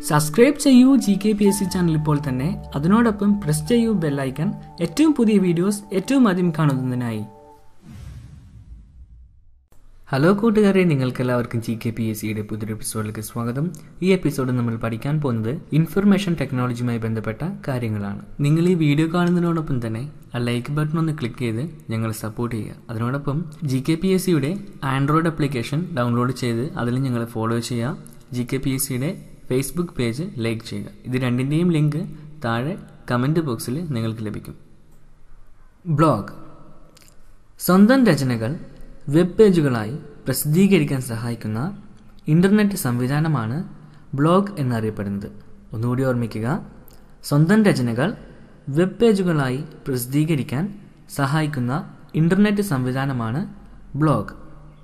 subscribe ചെയ്യൂ G K P S C channel ഇപ്പോൾ തന്നെ അതിനോടൊപ്പം പ്രസ് ചെയ്യൂ ബെല്ലൈക്കൺ ഏറ്റവും പുതിയ വീഡിയോസ് ഏറ്റവും ആദ്യം കാണുന്നതിനായി ഹലോ കൂട്ടുകാരെ നിങ്ങൾക്ക് എല്ലാവർക്കും ജി കെ പി എസ് സിയുടെ പുതിയൊരു എപ്പിസോഡിലേക്ക് സ്വാഗതം ഈ എപ്പിസോഡ് നമ്മൾ പഠിക്കാൻ പോകുന്നത് ഇൻഫർമേഷൻ ടെക്നോളജിയുമായി ബന്ധപ്പെട്ട കാര്യങ്ങളാണ് നിങ്ങൾ ഈ വീഡിയോ കാണുന്നതിനോടൊപ്പം തന്നെ ആ ലൈക്ക് ബട്ടൺ ഒന്ന് ക്ലിക്ക് ചെയ്ത് ഞങ്ങളെ സപ്പോർട്ട് ചെയ്യുക അതിനോടൊപ്പം ജി കെ പി എസ് സിയുടെ ആൻഡ്രോയിഡ് ആപ്ലിക്കേഷൻ ഡൗൺലോഡ് ചെയ്ത് അതിൽ ഞങ്ങളെ ഫോളോ ചെയ്യുക ജി കെ പി എസ് സിയുടെ ഫേസ്ബുക്ക് പേജ് ലൈക്ക് ചെയ്യുക ഇത് രണ്ടിൻ്റെയും ലിങ്ക് താഴെ കമൻറ്റ് ബോക്സിൽ നിങ്ങൾക്ക് ലഭിക്കും ബ്ലോഗ് സ്വന്തം രചനകൾ വെബ് പേജുകളായി പ്രസിദ്ധീകരിക്കാൻ സഹായിക്കുന്ന ഇൻ്റർനെറ്റ് സംവിധാനമാണ് ബ്ലോഗ് എന്നറിയപ്പെടുന്നത് ഒന്നുകൂടി ഓർമ്മിക്കുക സ്വന്തം രചനകൾ വെബ് പേജുകളായി പ്രസിദ്ധീകരിക്കാൻ സഹായിക്കുന്ന ഇൻ്റർനെറ്റ് സംവിധാനമാണ് ബ്ലോഗ്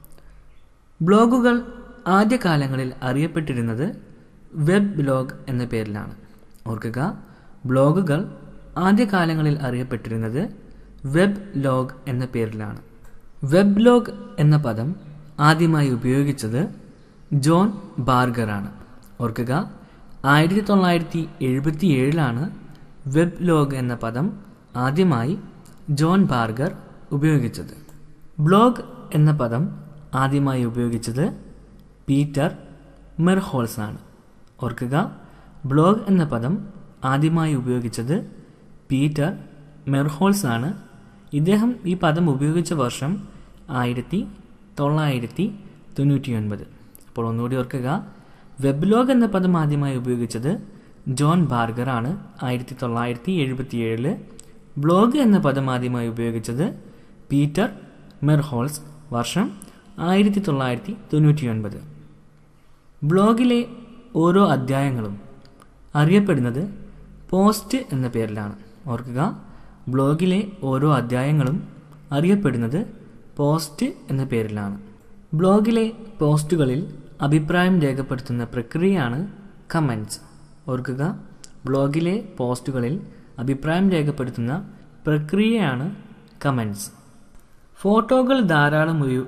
ബ്ലോഗുകൾ ആദ്യകാലങ്ങളിൽ അറിയപ്പെട്ടിരുന്നത് വെബ് ബ്ലോഗ് എന്ന പേരിലാണ് ഓർക്കുക ബ്ലോഗുകൾ ആദ്യകാലങ്ങളിൽ അറിയപ്പെട്ടിരുന്നത് വെബ് ലോഗ് എന്ന പേരിലാണ് വെബ് ലോഗ് എന്ന പദം ആദ്യമായി ഉപയോഗിച്ചത് ജോൺ ബാർഗറാണ് ഓർക്കുക ആയിരത്തി തൊള്ളായിരത്തി എഴുപത്തി ഏഴിലാണ് വെബ് ലോഗ് എന്ന പദം ആദ്യമായി ജോൺ ബാർഗർ ഉപയോഗിച്ചത് ബ്ലോഗ് എന്ന പദം ആദ്യമായി ഉപയോഗിച്ചത് പീറ്റർ മെർഹോൾസ് ആണ് ഓർക്കുക ബ്ലോഗ് എന്ന പദം ആദ്യമായി ഉപയോഗിച്ചത് പീറ്റർ മെർഹോൾസ് ആണ് ഇദ്ദേഹം ഈ പദം ഉപയോഗിച്ച വർഷം ആയിരത്തി തൊള്ളായിരത്തി തൊണ്ണൂറ്റി ഒൻപത് അപ്പോൾ ഒന്നുകൂടി ഓർക്കുക വെബ്ലോഗ് എന്ന പദം ആദ്യമായി ഉപയോഗിച്ചത് ജോൺ ബാർഗർ ആണ് ആയിരത്തി തൊള്ളായിരത്തി എഴുപത്തി ഏഴില് ബ്ലോഗ് എന്ന പദം ആദ്യമായി ഉപയോഗിച്ചത് പീറ്റർ മെർഹോൾസ് വർഷം ആയിരത്തി തൊള്ളായിരത്തി തൊണ്ണൂറ്റി ഒൻപത് ബ്ലോഗിലെ ഓരോ അധ്യായങ്ങളും അറിയപ്പെടുന്നത് പോസ്റ്റ് എന്ന പേരിലാണ് ഓർക്കുക ബ്ലോഗിലെ ഓരോ അധ്യായങ്ങളും അറിയപ്പെടുന്നത് പോസ്റ്റ് എന്ന പേരിലാണ് ബ്ലോഗിലെ പോസ്റ്റുകളിൽ അഭിപ്രായം രേഖപ്പെടുത്തുന്ന പ്രക്രിയയാണ് കമൻറ്റ്സ് ഓർക്കുക ബ്ലോഗിലെ പോസ്റ്റുകളിൽ അഭിപ്രായം രേഖപ്പെടുത്തുന്ന പ്രക്രിയയാണ് കമൻറ്റ്സ് ഫോട്ടോകൾ ധാരാളം ഉപയോ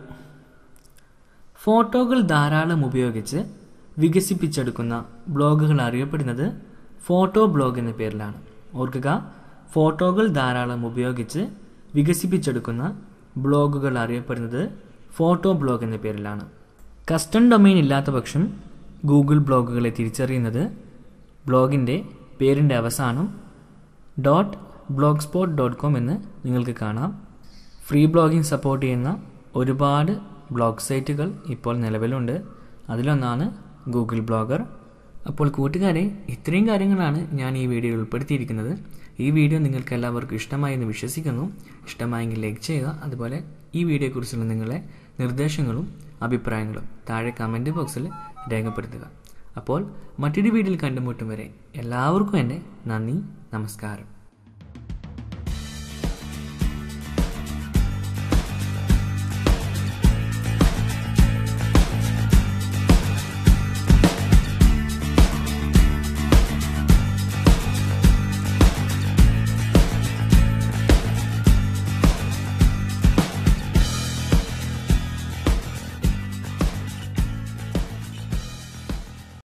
ഫോട്ടോകൾ ധാരാളം ഉപയോഗിച്ച് വികസിപ്പിച്ചെടുക്കുന്ന ബ്ലോഗുകൾ അറിയപ്പെടുന്നത് ഫോട്ടോ ബ്ലോഗ് എന്ന പേരിലാണ് ഓർക്കുക ഫോട്ടോകൾ ധാരാളം ഉപയോഗിച്ച് വികസിപ്പിച്ചെടുക്കുന്ന ബ്ലോഗുകൾ അറിയപ്പെടുന്നത് ഫോട്ടോ ബ്ലോഗ് എന്ന പേരിലാണ് കസ്റ്റം ഡൊമൈൻ ഇല്ലാത്ത പക്ഷം ഗൂഗിൾ ബ്ലോഗുകളെ തിരിച്ചറിയുന്നത് ബ്ലോഗിൻ്റെ പേരിൻ്റെ അവസാനം dot blog spot dot com എന്ന് നിങ്ങൾക്ക് കാണാം ഫ്രീ ബ്ലോഗിംഗ് സപ്പോർട്ട് ചെയ്യുന്ന ഒരുപാട് ബ്ലോഗ് സൈറ്റുകൾ ഇപ്പോൾ നിലവിലുണ്ട് അതിലൊന്നാണ് ഗൂഗിൾ ബ്ലോഗർ അപ്പോൾ കൂട്ടുകാരെ ഇത്രയും കാര്യങ്ങളാണ് ഞാൻ ഈ വീഡിയോയിൽ ഉൾപ്പെടുത്തിയിരിക്കുന്നത് ഈ വീഡിയോ നിങ്ങൾക്ക് എല്ലാവർക്കും ഇഷ്ടമായി എന്ന് വിശ്വസിക്കുന്നു ഇഷ്ടമായെങ്കിൽ ലൈക്ക് ചെയ്യുക അതുപോലെ ഈ വീഡിയോയെക്കുറിച്ചുള്ള നിങ്ങളെ നിർദ്ദേശങ്ങളും അഭിപ്രായങ്ങളും താഴെ കമൻറ്റ് ബോക്സിൽ രേഖപ്പെടുത്തുക അപ്പോൾ മറ്റൊരു വീഡിയോയിൽ കണ്ടുമുട്ടും വരെ എല്ലാവർക്കും എൻ്റെ നന്ദി നമസ്കാരം